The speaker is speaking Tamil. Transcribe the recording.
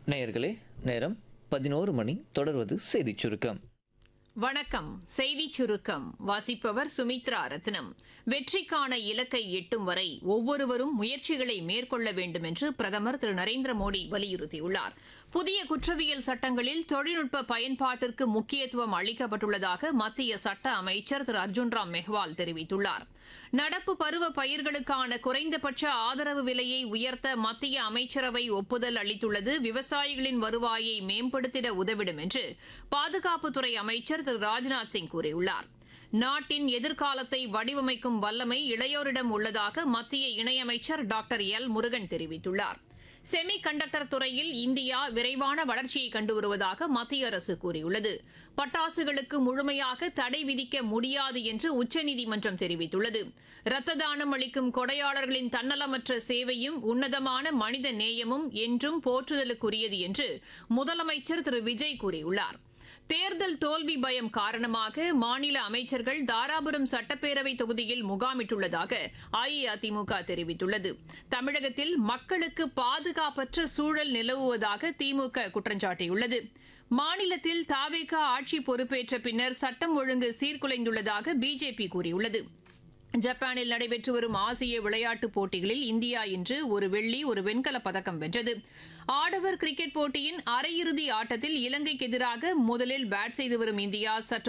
நேயர்களே நேரம் பதினோரு மணி தொடர்வது செய்திச் சுருக்கம் வணக்கம் செய்தி சுருக்கம் வாசிப்பவர் சுமித்ரா ரத்னம் வெற்றிக்கான இலக்கை எட்டும் வரை ஒவ்வொருவரும் முயற்சிகளை மேற்கொள்ள வேண்டும் என்று பிரதமர் திரு நரேந்திர மோடி வலியுறுத்தியுள்ளார் புதிய குற்றவியல் சட்டங்களில் தொழில்நுட்ப பயன்பாட்டிற்கு முக்கியத்துவம் அளிக்கப்பட்டுள்ளதாக மத்திய சட்ட அமைச்சர் திரு அர்ஜுன் ராம் மெஹ்வால் தெரிவித்துள்ளார் நடப்பு பருவ பயிர்களுக்கான குறைந்தபட்ச ஆதரவு விலையை உயர்த்த மத்திய அமைச்சரவை ஒப்புதல் அளித்துள்ளது விவசாயிகளின் வருவாயை மேம்படுத்திட உதவிடும் என்று பாதுகாப்புத்துறை அமைச்சர் திரு ராஜ்நாத் சிங் கூறியுள்ளார் நாட்டின் எதிர்காலத்தை வடிவமைக்கும் வல்லமை இளையோரிடம் உள்ளதாக மத்திய இணையமைச்சர் டாக்டர் எல் முருகன் தெரிவித்துள்ளார் செமி கண்டக்டர் துறையில் இந்தியா விரைவான வளர்ச்சியை கண்டு வருவதாக மத்திய அரசு கூறியுள்ளது பட்டாசுகளுக்கு முழுமையாக தடை விதிக்க முடியாது என்று உச்சநீதிமன்றம் தெரிவித்துள்ளது இரத்த தானம் அளிக்கும் கொடையாளர்களின் தன்னலமற்ற சேவையும் உன்னதமான மனித நேயமும் என்றும் போற்றுதலுக்குரியது என்று முதலமைச்சர் திரு விஜய் கூறியுள்ளார் தேர்தல் தோல்வி பயம் காரணமாக மாநில அமைச்சர்கள் தாராபுரம் சட்டப்பேரவை தொகுதியில் முகாமிட்டுள்ளதாக அஇஅதிமுக தெரிவித்துள்ளது தமிழகத்தில் மக்களுக்கு பாதுகாப்பற்ற சூழல் நிலவுவதாக திமுக குற்றம் சாட்டியுள்ளது மாநிலத்தில் தாவேகா ஆட்சி பொறுப்பேற்ற பின்னர் சட்டம் ஒழுங்கு சீர்குலைந்துள்ளதாக பிஜேபி கூறியுள்ளது ஜப்பானில் நடைபெற்று வரும் ஆசிய விளையாட்டுப் போட்டிகளில் இந்தியா இன்று ஒரு வெள்ளி ஒரு வெண்கலப் பதக்கம் வென்றது ஆடவர் கிரிக்கெட் போட்டியின் அரையிறுதி ஆட்டத்தில் இலங்கைக்கு எதிராக முதலில் பேட் செய்து வரும் இந்தியா சற்று